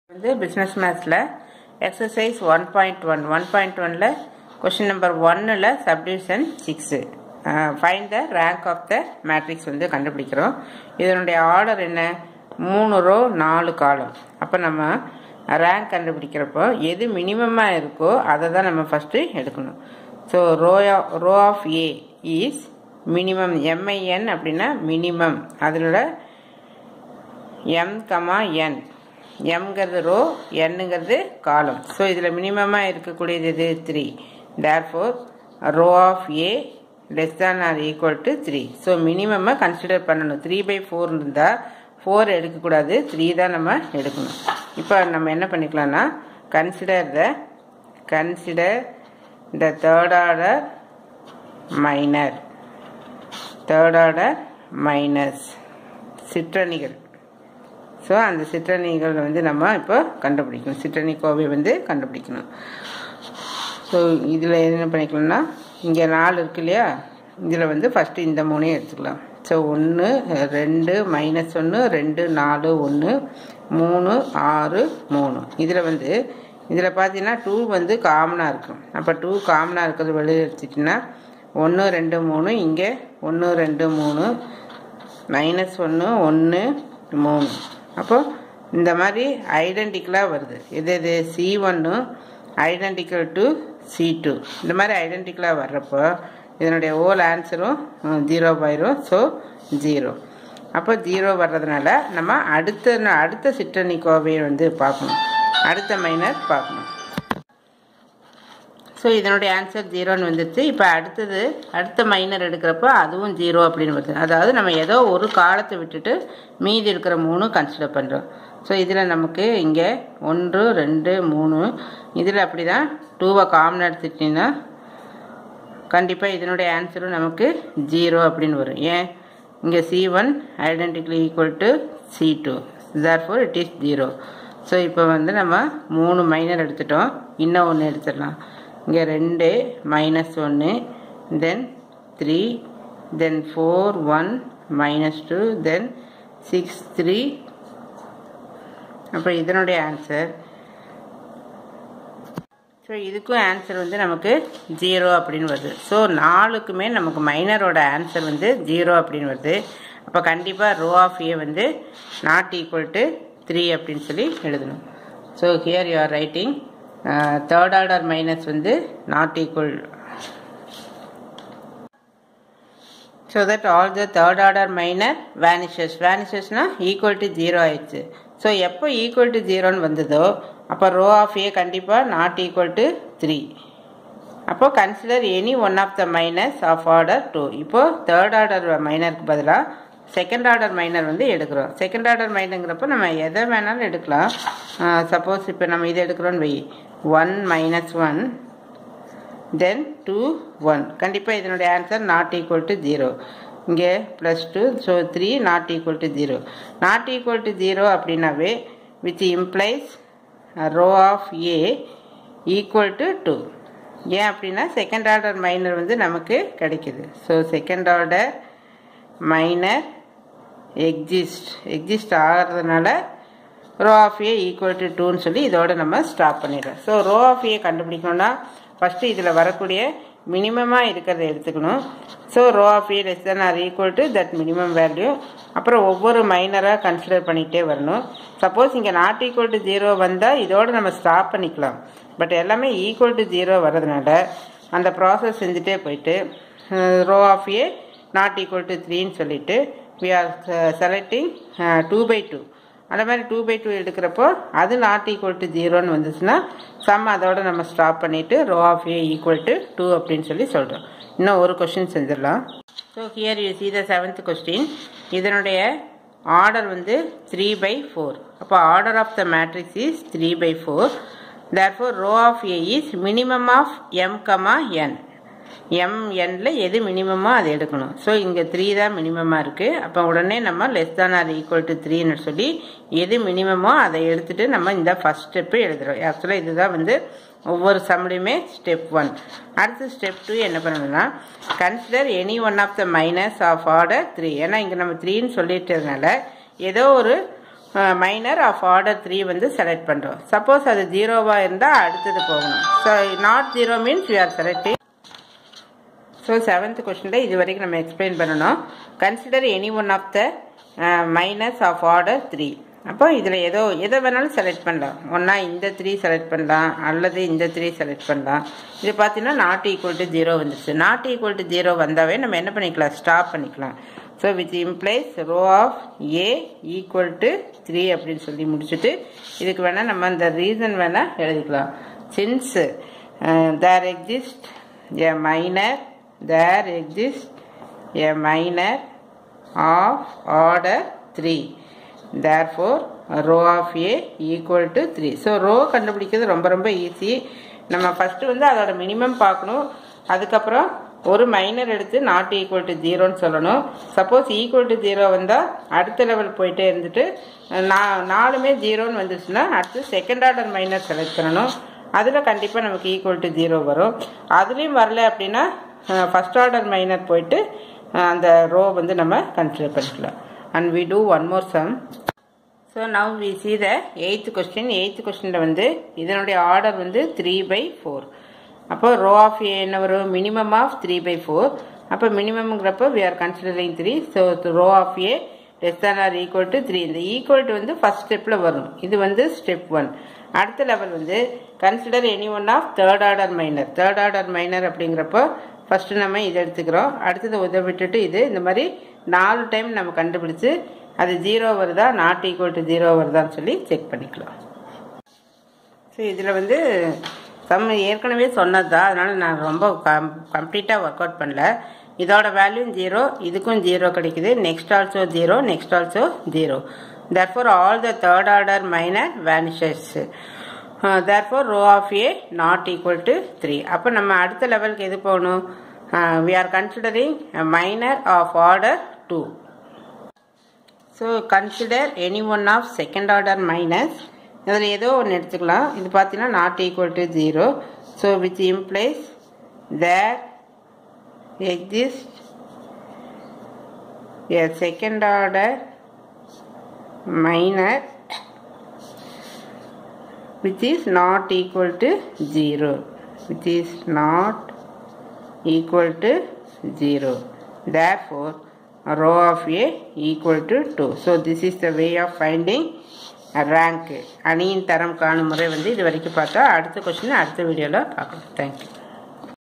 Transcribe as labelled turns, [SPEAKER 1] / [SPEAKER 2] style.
[SPEAKER 1] வந்து பிஸ்னஸ் மேத்ஸில் exercise one point one one point ஒனில் கொஷின் நம்பர் ஒன்னில் subdivision six find the rank of the matrix வந்து கண்டுபிடிக்கிறோம் இதனுடைய ஆர்டர் என்ன மூணு ரோ நாலு காலம் அப்போ நம்ம ரேங்க் கண்டுபிடிக்கிறப்போ எது மினிமமாக இருக்கோ அதை தான் நம்ம ஃபஸ்ட்டு எடுக்கணும் so rho rho of A is minimum MIN அப்படின்னா மினிமம் அதில் எம் கமா என் எம்ங்கிறது ரோ என்னங்கிறது காலம் ஸோ இதில் மினிமமாக இருக்கக்கூடியது இது three there four rho of A less than or equal to three so மினிமமாக கன்சிடர் பண்ணணும் த்ரீ பை ஃபோர் இருந்தால் ஃபோர் எடுக்கக்கூடாது த்ரீ தான் நம்ம எடுக்கணும் இப்போ நம்ம என்ன பண்ணிக்கலாம்னா consider the consider the third order minor third order minus சிற்றணிகள் ஸோ அந்த சிற்றணிகள் வந்து நம்ம இப்போ கண்டுபிடிக்கணும் சிற்றணி கோவை வந்து கண்டுபிடிக்கணும் ஸோ இதில் என்ன பண்ணிக்கலாம்னா இங்கே நாலு இருக்கு இல்லையா இதில் வந்து ஃபஸ்ட்டு இந்த மூணையும் எடுத்துக்கலாம் ஸோ ஒன்று ரெண்டு மைனஸ் ஒன்று ரெண்டு நாலு ஒன்று மூணு ஆறு மூணு இதில் வந்து இதில் பார்த்தீங்கன்னா டூ வந்து காமனாக இருக்கும் அப்போ டூ காமனாக இருக்கிறது வெளியே எடுத்துட்டிங்கன்னா ஒன்று ரெண்டு மூணு இங்கே ஒன்று ரெண்டு மூணு மைனஸ் ஒன்று ஒன்று மூணு அப்போ இந்த மாதிரி ஐடென்டிக்கலாக வருது எது எது சி ஒன்று ஐடென்டிக்கல் டு சி டூ இந்த மாதிரி ஐடென்டிக்கலாக வர்றப்போ இதனுடைய ஓல் ஆன்சரும் ஜீரோ ஆயிரும் ஸோ ஜீரோ அப்போ ஜீரோ வர்றதுனால நம்ம அடுத்த அடுத்த சிற்றணி கோவையை வந்து பார்க்கணும் அடுத்த மைனர் பார்க்கணும் ஸோ இதனுடைய ஆன்சர் ஜீரோன்னு வந்துருச்சு இப்போ அடுத்தது அடுத்த மைனர் எடுக்கிறப்போ அதுவும் ஜீரோ அப்படின்னு வருது அதாவது நம்ம ஏதோ ஒரு காலத்தை விட்டுட்டு மீதி இருக்கிற மூணு கன்சிடர் பண்ணுறோம் ஸோ இதில் நமக்கு இங்கே ஒன்று ரெண்டு மூணு இதில் அப்படி தான் டூவை காமன் எடுத்துட்டிங்கன்னா கண்டிப்பாக இதனுடைய ஆன்சரும் நமக்கு ஜீரோ அப்படின்னு வரும் ஏன் இங்கே C one identically equal to C two there four it is zero so இப்போ வந்து நம்ம மூணு மைனர் எடுத்துட்டோம் இன்னும் ஒன்று எடுத்துடலாம் இங்கே ரெண்டு மைனஸ் ஒன்று then three then four one minus two then six three அப்போ இதனுடைய ஆன்சர் ஸோ இதுக்கும் ஆன்சர் வந்து நமக்கு ஜீரோ அப்படின்னு வருது ஸோ நாலுக்குமே நமக்கு மைனரோட ஆன்சர் வந்து ஜீரோ அப்படின்னு வருது அப்போ கண்டிப்பாக ரோ ஆஃப் ஏ வந்து நாட் ஈக்குவல் டு த்ரீ அப்படின்னு சொல்லி எழுதணும் so here you are writing third order minus வந்து not equal so that all the third order minor vanishes வேனிஷஸ்னா ஈக்குவல் டு ஜீரோ ஆயிடுச்சு ஸோ எப்போ ஈக்குவல் டு ஜீரோன்னு வந்ததோ அப்போ ரோ ஆஃப் ஏ கண்டிப்பாக நாட் ஈக்குவல் டு த்ரீ அப்போ consider any one of the minus of order two இப்போது third order மைனருக்கு பதிலாக செகண்ட் ஆர்டர் மைனர் வந்து எடுக்கிறோம் செகண்ட் ஆர்டர் மைனருங்கிறப்ப நம்ம எதை வேணாலும் எடுக்கலாம் சப்போஸ் இப்போ நம்ம இதை எடுக்கிறோன்னு வை one minus one then two one கண்டிப்பாக இதனுடைய answer not equal to zero இங்கே plus two so three not equal to zero not equal to zero அப்படின்னாவே which implies rho of A equal to two ஏன் அப்படின்னா second order minor வந்து நமக்கு கிடைக்குது so second order minor exist exist ஆகிறதுனால rho of A equal to டூன்னு சொல்லி இதோட நம்ம ஸ்டாப் பண்ணிடுறோம் ஸோ ரோ ஆஃப் ஏ கண்டுபிடிக்கணும்னா ஃபஸ்ட்டு இதில் வரக்கூடிய மினிமமாக இருக்கிறத எடுத்துக்கணும் so rho of A less than or equal to that minimum value அப்புறம் ஒவ்வொரு மைனராக கன்சிடர் பண்ணிகிட்டே வரணும் சப்போஸ் இங்கே நாட் ஈக்குவல் டு ஜீரோ வந்தால் இதோடு நம்ம ஸ்டாப் பண்ணிக்கலாம் பட் எல்லாமே ஈக்குவல் டு ஜீரோ வர்றதுனால அந்த ப்ராசஸ் செஞ்சுட்டே போயிட்டு rho of A not equal to த்ரீன்னு சொல்லிட்டு we are selecting two by two அந்த மாதிரி டூ பை டூ எடுக்கிறப்போ அது நாட் ஈக்குவல் டு ஜீரோன்னு வந்துச்சுன்னா சம் அதோட நம்ம ஸ்டாப் பண்ணிவிட்டு rho of A equal to two அப்படின்னு சொல்லி சொல்கிறோம் இன்னும் ஒரு கொஸ்டின் செஞ்சிடலாம் so here you see the seventh question இதனுடைய ஆர்டர் வந்து த்ரீ பை ஃபோர் அப்போ order of the matrix is three by four therefore rho of A is minimum of M comma N M என்ல எது மினிமமோ அதை எடுக்கணும் so இங்கே three தான் மினிமமாக இருக்குது அப்போ உடனே நம்ம லெஸ் தான் ஆர் ஈக்குவல் டு த்ரீன்னு சொல்லி எது மினிமமோ அதை எடுத்துட்டு நம்ம இந்த ஃபஸ்ட் ஸ்டெப்பு எழுதுகிறோம் ஆக்சுவலாக இதுதான் வந்து ஒவ்வொரு சம்லையுமே ஸ்டெப் ஒன் அடுத்து ஸ்டெப் டூ என்ன பண்ணணும்னா consider any one of the minus of order three ஏன்னா இங்கே நம்ம த்ரீன்னு சொல்லிட்டதுனால ஏதோ ஒரு மைனர் ஆஃப் ஆர்டர் த்ரீ வந்து செலக்ட் பண்ணுறோம் சப்போஸ் அது ஜீரோவாக இருந்தால் அடுத்தது போகணும் so not zero means we are selecting so seventh கொஸ்டினில் இது வரைக்கும் நம்ம எக்ஸ்பிளைன் பண்ணணும் consider any one of the minus of order three அப்போ இதில் ஏதோ எதை வேணாலும் செலக்ட் பண்ணலாம் ஒன்றா இந்த த்ரீ செலக்ட் பண்ணலாம் அல்லது இந்த த்ரீ செலக்ட் பண்ணலாம் இது பார்த்தீங்கன்னா நாட் ஈக்குவல் டு ஜீரோ வந்துருச்சு நாட் ஈக்குவல் டு ஜீரோ வந்தாவே நம்ம என்ன பண்ணிக்கலாம் ஸ்டாப் பண்ணிக்கலாம் so which implies rho of A equal to three அப்படின்னு சொல்லி முடிச்சுட்டு இதுக்கு வேணால் நம்ம அந்த ரீசன் வேணால் எழுதிக்கலாம் since there exist a minor there exists a minor of order 3 therefore row of a equal to 3 so row கண்டுபிடிக்கிறது ரொம்ப ரொம்ப ஈஸி நம்ம ஃபஸ்ட்டு வந்து அதோட மினிமம் பார்க்கணும் அதுக்கப்புறம் ஒரு மைனர் எடுத்து நாட் ஈக்குவல் டு ஜீரோன்னு சொல்லணும் சப்போஸ் ஈக்குவல் டு ஜீரோ வந்தால் அடுத்த லெவல் போயிட்டே இருந்துட்டு நா- நாலுமே ஜீரோன்னு வந்துச்சுன்னா அடுத்து செகண்ட் ஆர்டர் மைனர் செலக்ட் பண்ணணும் அதில் கண்டிப்பாக நமக்கு ஈக்குவல் டு ஜீரோ வரும் அதுலேயும் வரல அப்படின்னா ஃபஸ்ட் ஆர்டர் மைனர் போயிட்டு அஹ், அந்த ரோ வந்து நம்ம கன்சிடர் பண்ணிக்கலாம் and we do one more sum so now we see the eighth question eighth கொஸ்டினில் வந்து இதனுடைய ஆர்டர் வந்து த்ரீ பை ஃபோர் அப்போ ரோ ஆஃப் ஏ என்ன வரும் minimum of three by four அப்போ மினிமம்ங்கிறப்போ we are considering three so rho of A less than or equal to three இந்த ஈக்குவல் டு வந்து ஃபர்ஸ்ட் ஸ்டெப்பில் வரும் இது வந்து ஸ்டெப் ஒன் அடுத்த லெவல் வந்து consider any one of third order minor third order minor அப்படிங்கிறப்போ ஃபஸ்ட்டு நம்ம இதை எடுத்துக்கிறோம் அடுத்தது உதவி விட்டுட்டு இது இந்த மாதிரி நாலு டைம் நம்ம கண்டுபிடிச்சு அது ஜீரோ வருதா நாட் ஈக்குவல் டு ஜீரோ வருதான்னு சொல்லி செக் பண்ணிக்கலாம் ஸோ இதில் வந்து சம் ஏற்கனவே சொன்னது தான் அதனால் நான் ரொம்ப கம் கம்ப்ளீட்டாக ஒர்க் அவுட் பண்ணல இதோட வேல்யூ ஜீரோ இதுக்கும் ஜீரோ கிடைக்குது next also zero next also zero therefore all the third order minor vanishes therefore rho of A not equal to three அப்போ நம்ம அடுத்த லெவலுக்கு எது போகணும் we are considering minor of order two so consider any one of second order minus இதில் ஏதோ ஒன்று எடுத்துக்கலாம் இது பார்த்தீங்கன்னா not equal to zero so which implies there exist a second order minor which is not equal to 0 which is not equal to 0 therefore row of a equal to 2 so this is the way of finding a rank அணியின் தரம் காணும் முறை வந்து இது வரைக்கும் பார்த்தா அடுத்த question அடுத்த வீடியோவில் பார்க்கலாம் தேங்க்யூ